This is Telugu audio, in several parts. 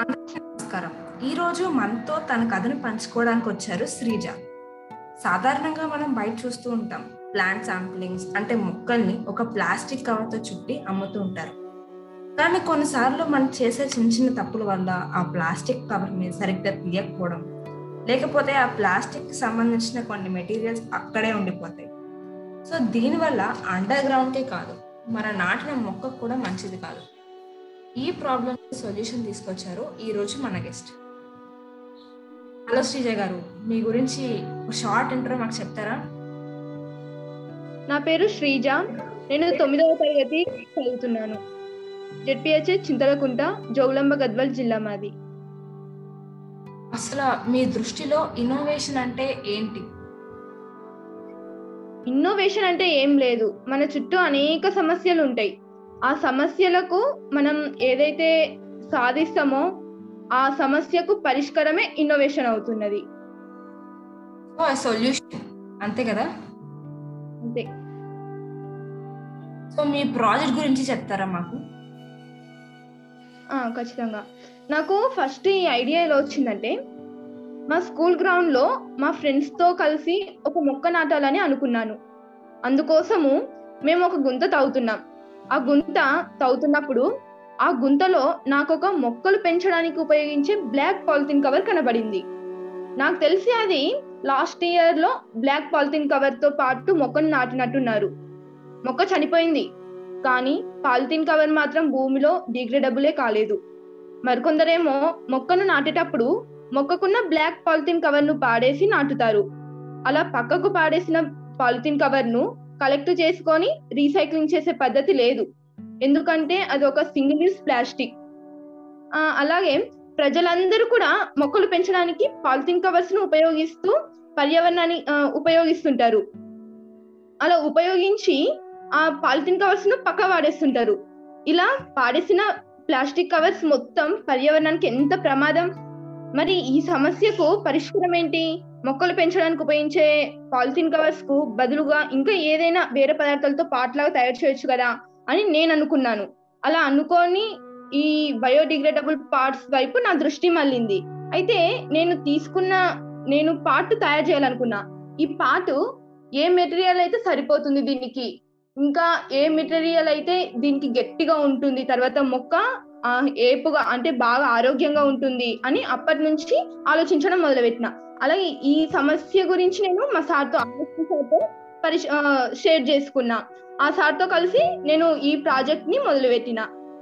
అందరికీ నమస్కారం ఈరోజు మనతో తన కథను పంచుకోవడానికి వచ్చారు శ్రీజ సాధారణంగా మనం బయట చూస్తూ ఉంటాం ప్లాంట్ శాంప్లింగ్స్ అంటే మొక్కల్ని ఒక ప్లాస్టిక్ కవర్తో చుట్టి అమ్ముతూ ఉంటారు కానీ కొన్నిసార్లు మనం చేసే చిన్న చిన్న తప్పుల వల్ల ఆ ప్లాస్టిక్ కవర్ని సరిగ్గా తీయకపోవడం లేకపోతే ఆ ప్లాస్టిక్ సంబంధించిన కొన్ని మెటీరియల్స్ అక్కడే ఉండిపోతాయి సో దీనివల్ల అండర్ గ్రౌండ్కే కాదు మన నాటిన మొక్కకు కూడా మంచిది కాదు ఈ ప్రాబ్లమ్ సొల్యూషన్ తీసుకొచ్చారు ఈ రోజు మన గెస్ట్ హలో శ్రీజ గారు మీ గురించి షార్ట్ ఇంట్రో మాకు చెప్తారా నా పేరు శ్రీజ నేను తొమ్మిదవ తరగతి చదువుతున్నాను జెడ్పిహెచ్ఎస్ చింతలకుంట జోగులాంబ గద్వాల్ జిల్లా మాది అసలు మీ దృష్టిలో ఇన్నోవేషన్ అంటే ఏంటి ఇన్నోవేషన్ అంటే ఏం లేదు మన చుట్టూ అనేక సమస్యలు ఉంటాయి ఆ సమస్యలకు మనం ఏదైతే సాధిస్తామో ఆ సమస్యకు పరిష్కారమే ఇన్నోవేషన్ అవుతున్నది సొల్యూషన్ అంతే కదా అంతే సో మీ ప్రాజెక్ట్ గురించి చెప్తారా మాకు ఆ, ఖచ్చితంగా నాకు ఫస్ట్ ఈ ఐడియా ఎలా వచ్చిందంటే మా స్కూల్ గ్రౌండ్ లో మా ఫ్రెండ్స్ తో కలిసి ఒక మొక్క నాటాలని అనుకున్నాను అందుకోసము మేము ఒక గుంత తవ్వుతున్నాం ఆ గుంత తవ్వుతున్నప్పుడు ఆ గుంతలో నాకు ఒక మొక్కలు పెంచడానికి ఉపయోగించే బ్లాక్ పాలిథిన్ కవర్ కనబడింది నాకు తెలిసి అది లాస్ట్ ఇయర్ లో బ్లాక్ పాలిథిన్ కవర్ తో పాటు మొక్కను నాటినట్టున్నారు మొక్క చనిపోయింది కానీ పాలిథిన్ కవర్ మాత్రం భూమిలో డిగ్రేడబులే కాలేదు మరికొందరేమో మొక్కను నాటేటప్పుడు మొక్కకున్న బ్లాక్ పాలిథిన్ కవర్ ను పాడేసి నాటుతారు అలా పక్కకు పాడేసిన పాలిథిన్ కవర్ ను కలెక్ట్ చేసుకొని రీసైక్లింగ్ చేసే పద్ధతి లేదు ఎందుకంటే అది ఒక సింగిల్ యూస్ ప్లాస్టిక్ ఆ, అలాగే ప్రజలందరూ కూడా మొక్కలు పెంచడానికి పాలిథిన్ కవర్స్ ను ఉపయోగిస్తూ పర్యావరణాన్ని ఆ, ఉపయోగిస్తుంటారు అలా ఉపయోగించి ఆ పాలిథిన్ కవర్స్ ను పక్క వాడేస్తుంటారు ఇలా పాడేసిన ప్లాస్టిక్ కవర్స్ మొత్తం పర్యావరణానికి ఎంత ప్రమాదం మరి ఈ సమస్యకు పరిష్కారం ఏంటి మొక్కలు పెంచడానికి ఉపయోగించే పాలిథిన్ కవర్స్ కు బదులుగా ఇంకా ఏదైనా వేరే పదార్థాలతో పాటలాగా తయారు చేయొచ్చు కదా అని నేను అనుకున్నాను అలా అనుకొని ఈ బయోడిగ్రేడబుల్ పార్ట్స్ వైపు నా దృష్టి మళ్ళింది అయితే నేను తీసుకున్న నేను పార్ట్ తయారు చేయాలనుకున్నా ఈ పార్ట్ ఏ మెటీరియల్ అయితే సరిపోతుంది దీనికి ఇంకా ఏ మెటీరియల్ అయితే దీనికి గట్టిగా ఉంటుంది తర్వాత మొక్క ఆ, ఏపుగా అంటే బాగా ఆరోగ్యంగా ఉంటుంది అని అప్పటి నుంచి ఆలోచించడం మొదలుపెట్టిన అలాగే ఈ సమస్య గురించి నేను మా సార్తో ఆలోచించాతో పరిశ షేర్ చేసుకున్నా ఆ సార్తో కలిసి నేను ఈ ప్రాజెక్ట్ ని మొదలుపెట్టిన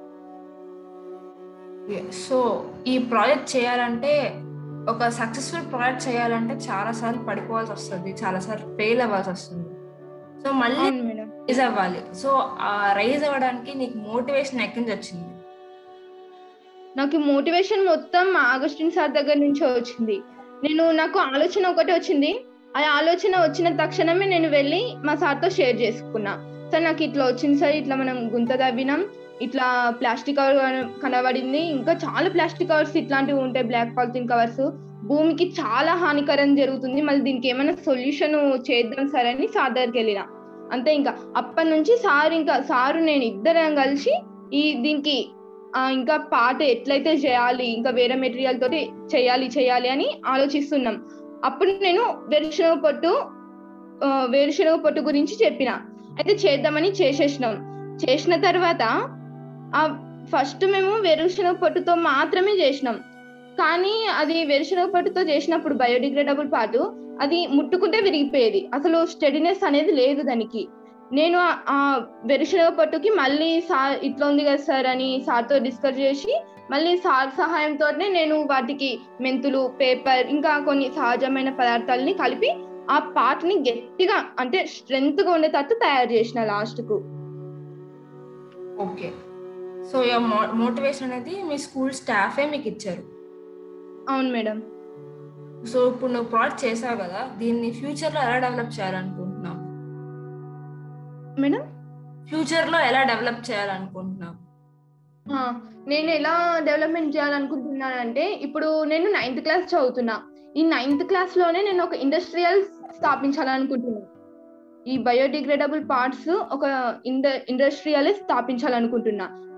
సో ఈ ప్రాజెక్ట్ చేయాలంటే ఒక సక్సెస్ఫుల్ ప్రాజెక్ట్ చేయాలంటే చాలా సార్లు పడిపోవాల్సి వస్తుంది చాలా సార్లు ఫెయిల్ అవ్వాల్సి వస్తుంది సో మళ్ళీ అవును మేడం రైజ్ అవ్వాలి సో ఆ రైజ్ అవ్వడానికి నీకు మోటివేషన్ ఎక్కడి నుంచి వచ్చింది నాకు మోటివేషన్ మొత్తం మా ఆగస్టిన్ సార్ దగ్గర నుంచే వచ్చింది నేను నాకు ఆలోచన ఒకటి వచ్చింది ఆ ఆలోచన వచ్చిన తక్షణమే నేను వెళ్ళి మా సార్తో షేర్ చేసుకున్నా సార్ నాకు ఇట్లా వచ్చింది సార్ ఇట్లా మనం గుంత తవ్వినాం ఇట్లా ప్లాస్టిక్ కవర్ కనబడింది ఇంకా చాలా ప్లాస్టిక్ కవర్స్ ఇట్లాంటివి ఉంటాయి బ్లాక్ పాలిథిన్ కవర్స్ భూమికి చాలా హానికరం జరుగుతుంది మళ్ళీ దీనికి ఏమైనా సొల్యూషన్ చేద్దాం సార్ అని సార్ దగ్గరికి వెళ్ళిన అంతే ఇంకా అప్పటి నుంచి సార్ ఇంకా సారు నేను ఇద్దరం కలిసి ఈ దీనికి ఆ, ఇంకా పాట ఎట్లయితే చేయాలి ఇంకా వేరే మెటీరియల్ తోటి చేయాలి చేయాలి అని ఆలోచిస్తున్నాం అప్పుడు నేను వేరుశనగ పొట్టు ఆ, వేరుశనగ పొట్టు గురించి చెప్పిన అయితే చేద్దామని చేసేసినాం చేసిన తర్వాత ఆ ఫస్ట్ మేము వేరుశనగ పొట్టుతో మాత్రమే చేసినాం కానీ అది వేరుశనగ పొట్టుతో చేసినప్పుడు బయోడిగ్రేడబుల్ పాటు అది ముట్టుకుంటే విరిగిపోయేది అసలు స్టెడీనెస్ అనేది లేదు దానికి నేను ఆ- ఆ వెరుశనగ పట్టుకి మళ్ళీ సార్ ఇట్లా ఉంది కదా సార్ అని సార్తో డిస్కస్ చేసి మళ్ళీ సార్ సహాయంతోనే నేను వాటికి మెంతులు పేపర్ ఇంకా కొన్ని సహజమైన పదార్థాలని కలిపి ఆ పార్ట్ ని గట్టిగా అంటే స్ట్రెంగ్త్ గా ఉండేటట్టు తయారు చేసిన లాస్ట్ కు ఓకే సో మోటివేషన్ అనేది మీ స్కూల్ స్టాఫే మీకు ఇచ్చారు అవును మేడం సో ఇప్పుడు నువ్వు ప్రాజెక్ట్ చేసావు కదా దీన్ని ఫ్యూచర్ లో ఎలా డెవలప్ చేయాలనుకుంటున్నావు మేడం ఫ్యూచర్ లో ఎలా డెవలప్ చేయాలనుకుంటున్నావు ఆ, నేను ఎలా డెవలప్మెంట్ చేయాలనుకుంటున్నానంటే ఇప్పుడు నేను నైన్త్ క్లాస్ చదువుతున్నా ఈ నైన్త్ క్లాస్ లోనే నేను ఒక ఇండస్ట్రియల్ స్థాపించాలనుకుంటున్నాను ఈ బయోడిగ్రేడబుల్ పార్ట్స్ ఒక ఇండ ఇండస్ట్రియల్ స్థాపించాలనుకుంటున్నా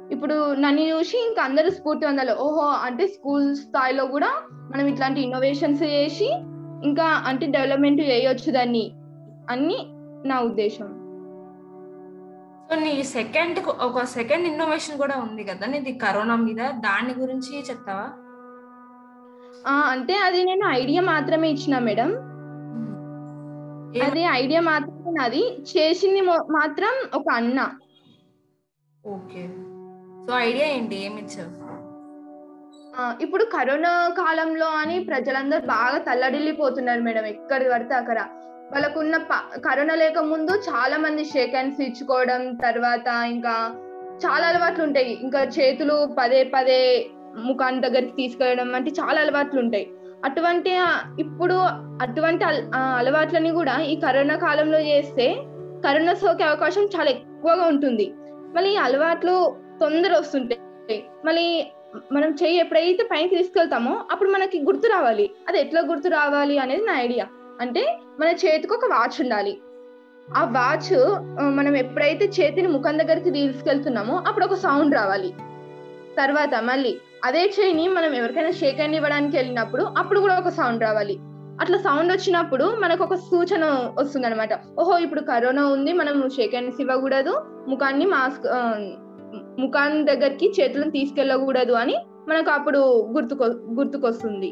ఇప్పుడు నన్ను చూసి ఇంకా అందరూ స్ఫూర్తి పొందాలి ఓహో అంటే స్కూల్ స్థాయిలో కూడా మనం ఇట్లాంటి ఇన్నోవేషన్స్ చేసి ఇంకా అంటే డెవలప్మెంట్ చేయొచ్చు దాన్ని అని నా ఉద్దేశం సో నీ సెకండ్ ఒక సెకండ్ ఇన్నోవేషన్ కూడా ఉంది కదా నీది కరోనా మీద దాని గురించి చెప్తావా ఆ, అంటే అది నేను ఐడియా మాత్రమే ఇచ్చిన మేడం ఏం- అది ఐడియా మాత్రమే నాది చేసింది మొ- మాత్రం ఒక అన్న ఓకే సో ఐడియా ఏంటి ఏమి ఇచ్చావు ఆ, ఇప్పుడు కరోనా కాలంలో అని ప్రజలందరూ బాగా తల్లడిల్లిపోతున్నారు మేడం ఎక్కడ పడితే అక్కడ వాళ్ళకున్న ప- కరోనా లేక ముందు చాలా మంది షేక్ హ్యాండ్స్ ఇచ్చుకోవడం తర్వాత ఇంకా చాలా అలవాట్లు ఉంటాయి ఇంకా చేతులు పదే పదే ముఖాన్ని దగ్గరికి తీసుకెళ్ళడం అంటే చాలా అలవాట్లు ఉంటాయి అటువంటి ఆ, ఇప్పుడు అటువంటి అల- ఆ, అలవాట్లని కూడా ఈ కరోనా కాలంలో చేస్తే కరోనా సోకే అవకాశం చాలా ఎక్కువగా ఉంటుంది మళ్ళీ ఈ అలవాట్లు తొందర వస్తుంటాయి మళ్ళీ మనం చెయ్యి ఎప్పుడైతే పైకి తీసుకెళ్తామో అప్పుడు మనకి గుర్తు రావాలి అది ఎట్లా గుర్తు రావాలి అనేది నా ఐడియా అంటే మన చేతికి ఒక వాచ్ ఉండాలి ఆ వాచ్ మనం ఎప్పుడైతే చేతిని ముఖం దగ్గరికి తీసుకెళ్తున్నామో అప్పుడు ఒక సౌండ్ రావాలి తర్వాత మళ్ళీ అదే చేయిని మనం ఎవరికైనా షేక్ హ్యాండ్ ఇవ్వడానికి వెళ్ళినప్పుడు అప్పుడు కూడా ఒక సౌండ్ రావాలి అట్లా సౌండ్ వచ్చినప్పుడు మనకు ఒక సూచన వస్తుంది అనమాట ఓహో ఇప్పుడు కరోనా ఉంది మనం షేక్ హ్యాండ్స్ ఇవ్వకూడదు ముఖాన్ని మాస్క్ ఆ, ముఖాన్ని దగ్గరికి చేతులను తీసుకెళ్ళకూడదు అని మనకు అప్పుడు గుర్తుకొ గుర్తుకొస్తుంది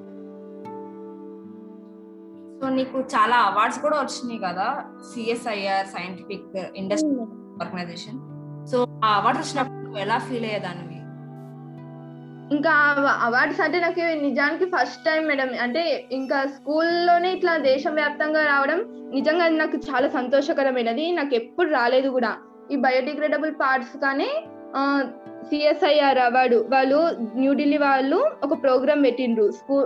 సో నీకు చాలా అవార్డ్స్ కూడా వచ్చినాయి కదా CSIR scientific industry organisation so ఆ అవార్డ్స్ వచ్చినప్పుడు నువ్వు ఎలా ఫీల్ అయ్యేదానివి ఇంకా అవార్డ్స్ అంటే నాకు నిజానికి ఫస్ట్ టైం మేడం అంటే ఇంకా స్కూల్లోనే ఇట్లా దేశవ్యాప్తంగా రావడం నిజంగా అది నాకు చాలా సంతోషకరమైనది నాకు ఎప్పుడు రాలేదు కూడా ఈ బయోడిగ్రేడబుల్ పార్ట్స్ కానీ సిఎస్ఐఆర్ అవార్డు వాళ్ళు న్యూఢిల్లీ వాళ్ళు ఒక ప్రోగ్రామ్ పెట్టిండ్రు స్కూల్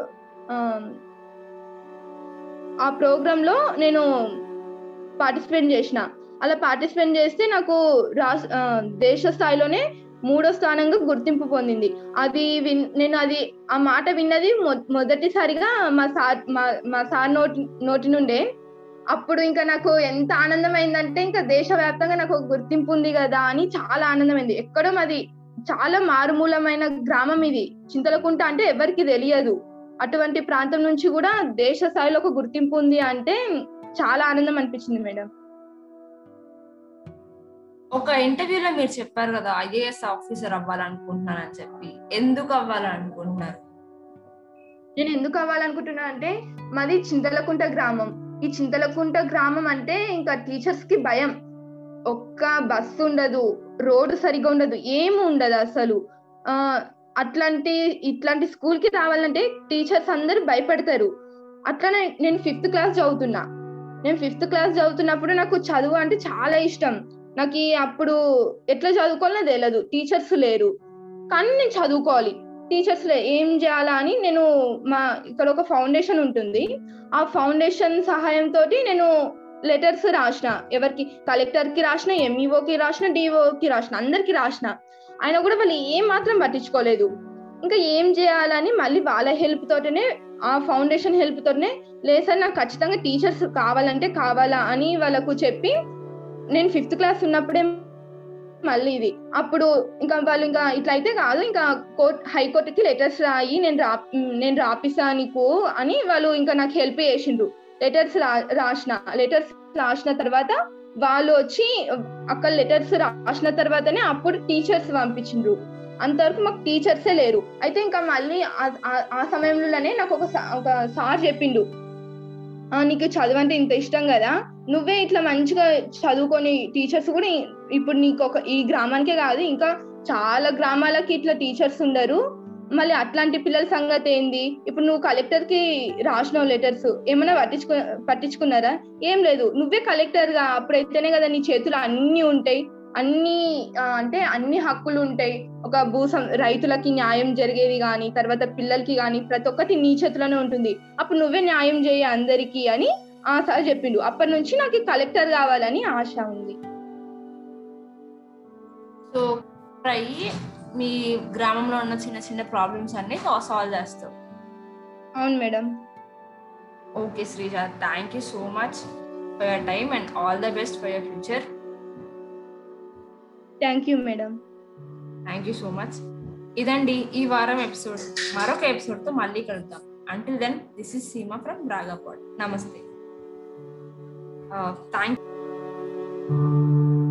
ఆ ప్రోగ్రామ్ లో నేను పార్టిసిపేట్ చేసిన అలా పార్టిసిపేట్ చేస్తే నాకు రాష్ట్ర ఆ, దేశ స్థాయిలోనే మూడో స్థానంగా గుర్తింపు పొందింది అది విన్ నేను అది ఆ మాట విన్నది మొ- మొదటిసారిగా మా సార్ మా మా సార్ నోటి నోటి నుండే అప్పుడు ఇంకా నాకు ఎంత ఆనందం అయిందంటే ఇంకా దేశవ్యాప్తంగా నాకు ఒక గుర్తింపు ఉంది కదా అని చాలా ఆనందమైంది ఎక్కడో మాది చాలా మారుమూలమైన గ్రామం ఇది చింతలకుంట అంటే ఎవరికి తెలియదు అటువంటి ప్రాంతం నుంచి కూడా దేశ స్థాయిలో ఒక గుర్తింపు ఉంది అంటే చాలా ఆనందం అనిపించింది మేడం ఒక ఇంటర్వ్యూలో మీరు చెప్పారు కదా ఐఏఎస్ ఆఫీసర్ అవ్వాలనుకుంటున్నానని చెప్పి ఎందుకు అవ్వాలనుకుంటున్నారు నేను ఎందుకు అవ్వాలనుకుంటున్నా అంటే మాది చింతలకుంట గ్రామం ఈ చింతలకుంట గ్రామం అంటే ఇంకా టీచర్స్ కి భయం ఒక్క బస్సు ఉండదు రోడ్డు సరిగా ఉండదు ఏమి ఉండదు అసలు ఆ అట్లాంటి ఇట్లాంటి స్కూల్ కి రావాలంటే టీచర్స్ అందరూ భయపడతారు అట్లనే నేను ఫిఫ్త్ క్లాస్ చదువుతున్నా నేను ఫిఫ్త్ క్లాస్ చదువుతున్నప్పుడు నాకు చదువు అంటే చాలా ఇష్టం నాకు ఈ అప్పుడు ఎట్లా చదువుకోవాలో తెలియదు టీచర్స్ లేరు కానీ నేను చదువుకోవాలి టీచర్స్ లే ఏం చేయాలా అని నేను మా ఇక్కడ ఒక ఫౌండేషన్ ఉంటుంది ఆ ఫౌండేషన్ సహాయంతో నేను లెటర్స్ రాసిన ఎవరికి కలెక్టర్ కి రాసిన ఎంఈఓ కి రాసిన డిఓ కి రాసిన అందరికి రాసిన ఆయన కూడా వాళ్ళు ఏం మాత్రం పట్టించుకోలేదు ఇంకా ఏం చేయాలని మళ్ళీ వాళ్ళ హెల్ప్ తోటనే ఆ ఫౌండేషన్ హెల్ప్ తోటనే లేదు సార్ నాకు ఖచ్చితంగా టీచర్స్ కావాలంటే కావాలా అని వాళ్ళకు చెప్పి నేను ఫిఫ్త్ క్లాస్ ఉన్నప్పుడే మళ్ళీ ఇది అప్పుడు ఇంకా వాళ్ళు ఇంకా ఇట్లా అయితే కాదు ఇంకా కోర్ట్ హైకోర్టుకి లెటర్స్ రాయి నేను రా నేను రాపిస్తా నీకు అని వాళ్ళు ఇంకా నాకు హెల్ప్ చేసిండ్రు లెటర్స్ రాసిన లెటర్స్ రాసిన తర్వాత వాళ్ళు వచ్చి అక్కడ లెటర్స్ రాసిన తర్వాతనే అప్పుడు టీచర్స్ పంపించిండ్రు అంతవరకు మాకు టీచర్సే లేరు అయితే ఇంకా మళ్ళీ ఆ- ఆ- ఆ సమయంలోనే నాకు ఒక సా- ఒక సార్ చెప్పిండు "ఆ, నీకు చదువు అంటే ఇంత ఇష్టం కదా నువ్వే ఇట్లా మంచిగా చదువుకొని టీచర్స్ కూడా ఇ- ఇప్పుడు నీకు ఒక ఈ గ్రామానికే కాదు ఇంకా చాలా గ్రామాలకి ఇట్లా టీచర్స్ ఉండరు మళ్ళీ అట్లాంటి పిల్లల సంగతి ఏంది ఇప్పుడు నువ్వు కలెక్టర్ కి రాసిన లెటర్స్ ఏమైనా పట్టించుకు పట్టించుకున్నారా ఏం లేదు నువ్వే కలెక్టర్ గా అప్పుడైతేనే కదా నీ చేతులు అన్ని ఉంటాయి అన్ని ఆ, అంటే అన్ని హక్కులు ఉంటాయి ఒక భూ సం- రైతులకి న్యాయం జరిగేది కానీ తర్వాత పిల్లలకి కానీ ప్రతి ఒక్కటి నీ చేతిలోనే ఉంటుంది అప్పుడు నువ్వే న్యాయం చేయి అందరికీ అని ఆ సార్ చెప్పిండు అప్పటి నుంచి నాకు కలెక్టర్ కావాలని ఆశ ఉంది సో అయ్యి మీ గ్రామంలో ఉన్న చిన్న చిన్న ప్రాబ్లమ్స్ అన్ని సాల్వ్ చేస్తావు అవును madam okay Sreeja thank you so much for your time and all the best for your future thank you madam thank you so much ఇదండి ఈ వారం ఎపిసోడ్ మరొక ఎపిసోడ్తో మళ్ళీ కలుద్దాం until then this is Seema from Bragapad namaste thank